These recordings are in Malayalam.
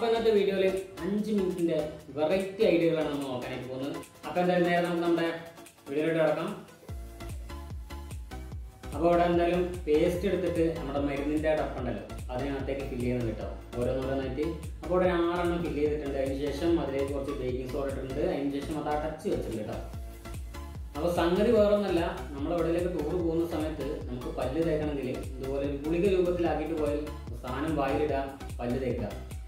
അപ്പൊ ഇന്നത്തെ വീഡിയോയിൽ അഞ്ച് മിനിറ്റിന്റെ വെറൈറ്റി ഐഡിയകളാണ് നമ്മൾ നോക്കാനായിട്ട് പോകുന്നത് അപ്പൊ എന്തായാലും നേരെ നമുക്ക് നമ്മുടെ വീഡിയോയിലോട്ട് കിടക്കാം അപ്പോൾ അവിടെ എന്തായാലും പേസ്റ്റ് എടുത്തിട്ട് നമ്മുടെ മരുന്നിന്റെ ഡപ്പുണ്ടല്ലോ അതിനകത്തേക്ക് ഫില്ല് ചെയ്യുന്നത് കേട്ടോ ഓരോന്നോരോന്നായിട്ട് അപ്പോൾ ഇവിടെ ഒരു ആറെണ്ണം ഫില്ല് ചെയ്തിട്ടുണ്ട് അതിന് ശേഷം അതിലേക്ക് കുറച്ച് ബേക്കിംഗ് സോഡ ഇട്ടിട്ടുണ്ട് അതിന് ശേഷം അത് അടച്ച് വെച്ചിട്ടുണ്ട് കേട്ടോ അപ്പോൾ സംഗതി വേറൊന്നല്ല നമ്മൾ എവിടെയൊക്കെ ടൂർ പോകുന്ന സമയത്ത് നമുക്ക് പല്ല് തേക്കണമെങ്കിൽ ഇതുപോലെ ഒരു ഗുളിക രൂപത്തിലാക്കിയിട്ട് പോയാൽ സാധനം വായിലിടാം പല്ല് തേക്കുക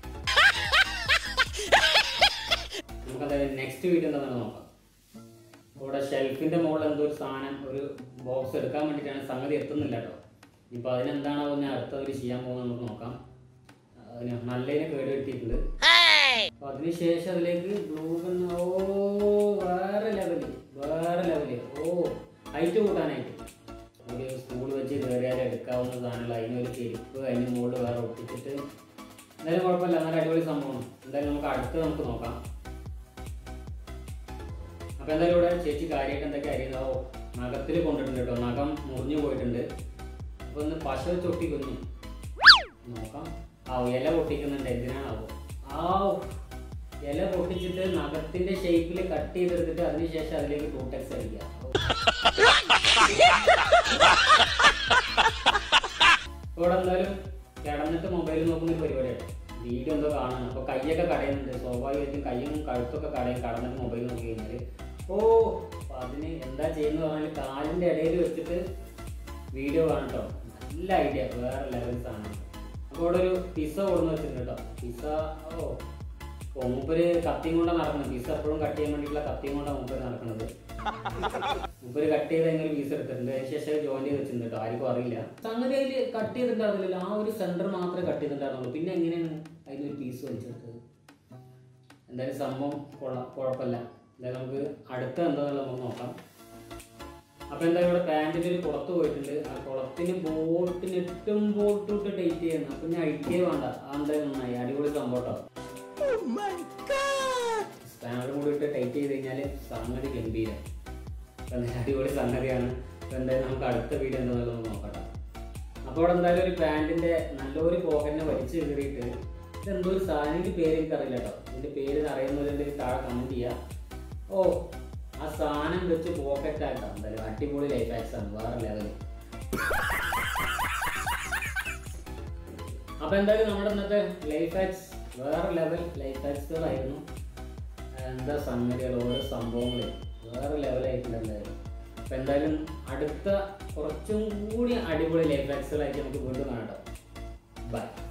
നമുക്കത് നെക്സ്റ്റ് വീഡിയോ എന്താണെന്ന് നോക്കാം ഇവിടെ ഷെൽഫിന്റെ മുകളിൽ എന്തോ ഒരു സാധനം ഒരു ബോക്സ് എടുക്കാൻ വേണ്ടിയിട്ടാണ് സംഗതി എത്തുന്നില്ല കേട്ടോ ഇപ്പൊ അതിനെന്താണോ ഞാൻ അടുത്തവർ ചെയ്യാൻ പോകുന്നത് നമുക്ക് നോക്കാം അതിന് നല്ലതിനെ കേട് വരുത്തിയിട്ടുണ്ട് അപ്പൊ അതിനുശേഷം അതിലേക്ക് ഗ്ലൂ ഗൺ ഓ വേറെ ലെവല് വേറെ ലെവല് ഓ ഹൈറ്റ് കൂട്ടാനായിട്ട് ഒരു സ്കൂൾ വെച്ച് കയറിയാൽ എടുക്കാവുന്ന സാധനങ്ങൾ അതിനൊരു ചെരുപ്പ് അതിന് മുകളിൽ വേറെ ഒട്ടിച്ചിട്ട് എന്തായാലും കുഴപ്പമില്ല നല്ല അടിപൊളി സംഭവമാണ് എന്തായാലും നമുക്ക് അടുത്ത് നമുക്ക് നോക്കാം അപ്പൊ എന്തായാലും ഇവിടെ ചേച്ചി കാര്യമായിട്ട് എന്തൊക്കെ അറിയുന്നോ നഖത്തിൽ കൊണ്ടിട്ടുണ്ട് കേട്ടോ നഖം മുറിഞ്ഞു പോയിട്ടുണ്ട് അപ്പൊ ഒന്ന് പശ വെച്ച് ഒട്ടിക്കുന്നു നോക്കാം ആ ഇല പൊട്ടിക്കുന്നുണ്ട് എന്തിനാണാവോ ആ ഇല പൊട്ടിച്ചിട്ട് നഖത്തിന്റെ ഷേപ്പിൽ കട്ട് ചെയ്തെടുത്തിട്ട് അതിനുശേഷം അതിലേക്ക് ടൂടെക്സ് അടിക്കുക ഇവിടെ എന്തായാലും കിടന്നിട്ട് മൊബൈൽ നോക്കുന്ന ഒരു പരിപാടിയാണ് വീഡിയോ എന്തോ കാണുന്നു അപ്പൊ കൈയൊക്കെ കടയുന്നുണ്ട് സ്വാഭാവികമായിട്ടും കയ്യും കഴുത്തൊക്കെ കടയും കടന്നിട്ട് മൊബൈൽ നോക്കി കഴിഞ്ഞാല് ഓ അപ്പൊ അതിന് എന്താ ചെയ്യുന്ന പറഞ്ഞാൽ കാലിന്റെ ഇടയിൽ വെച്ചിട്ട് വീഡിയോ കാണട്ടോ നല്ല ഐഡിയ വേറെ ലെവൽസ് ആണ് അപ്പൊ ഇവിടെ ഒരു പിസ കൊടുന്ന് വെച്ചിട്ടുണ്ട് കേട്ടോ പിസ ഓ ഓ മൂപ്പര് കത്തിയും കൊണ്ടാണ് നടക്കുന്നത് പിസ എപ്പോഴും കട്ട് ചെയ്യാൻ വേണ്ടിയിട്ടുള്ള കത്തിയും കൊണ്ടാണ് മൂപ്പര് നടക്കുന്നത് മൂപ്പര് കട്ട് ചെയ്ത് അതിനൊരു പീസ് എടുത്തിട്ടുണ്ട് അതിന് ശേഷം ജോയിൻ ചെയ്ത് വെച്ചിട്ടുണ്ട് കേട്ടോ ആർക്കും അറിയില്ല സംഗതി അതിൽ കട്ട് ചെയ്തിട്ടുണ്ടായിരുന്നില്ല ആ ഒരു സെന്റർ മാത്രമേ കട്ട് ചെയ്തിട്ടുണ്ടായിരുന്നുള്ളൂ പിന്നെ എങ്ങനെയാണ് അതിനൊരു പീസ് വലിച്ചെടുത്തത് എന്തായാലും സംഭവം കൊള്ളാം കുഴപ്പമില്ല എന്തായാലും നമുക്ക് അടുത്ത എന്താണെന്നുള്ളത് നമുക്ക് നോക്കാം അപ്പൊ എന്തായാലും ഇവിടെ പാന്റിന്റെ ഒരു കുളത്ത് പോയിട്ടുണ്ട് ആ കുളത്തിന് ബോട്ടിന് എട്ടും ബോട്ട് ഇട്ട് ടൈറ്റ് ചെയ്യുന്നു അപ്പൊ ഞാൻ അഴിക്കേ വേണ്ട ആ എന്തായാലും നന്നായി അടിപൊളി സംഭവം കേട്ടോ സ്പാനർ കൂടി ഇട്ട് ടൈറ്റ് ചെയ്ത് കഴിഞ്ഞാൽ സംഗതി ഗംഭീരം അപ്പൊ എന്തായാലും അടിപൊളി സംഗതിയാണ് അപ്പൊ എന്തായാലും നമുക്ക് അടുത്ത വീഡിയോ എന്താണെന്നുള്ളത് നമുക്ക് നോക്കട്ടെ അപ്പോൾ ഇവിടെ എന്തായാലും ഒരു പാന്റിന്റെ നല്ലൊരു പോക്കറ്റിനെ വലിച്ചു കയറിയിട്ട് ഇത് എന്തോ ഒരു സാധനം ഇതിന്റെ പേര് എനിക്ക് അറിയില്ല കേട്ടോ ഇതിന്റെ പേര് അറിയുന്നവരുണ്ടെങ്കിൽ താഴെ കമന്റ് ചെയ്യാം ഓ ആ സാധനം വെച്ച് പോക്കറ്റ് ആക്കാം എന്തായാലും അടിപൊളി ലൈഫ് ഹാക്സ് ആണ് വേറെ ലെവല് അപ്പൊ എന്തായാലും നമ്മുടെ ഇന്നത്തെ ലൈഫ് ഹാക്സ് വേറെ ലെവൽ ലൈഫ് ഹാക്സുകളായിരുന്നു എന്താ സംഗതികൾ ഓരോ സംഭവങ്ങളെ വേറെ ലെവലായിട്ടുണ്ട് എന്തായാലും അപ്പൊ എന്തായാലും അടുത്ത കുറച്ചും കൂടി അടിപൊളി ലൈഫ് ഹാക്സുകളായിട്ട് നമുക്ക് വീണ്ടും കാണാം ബൈ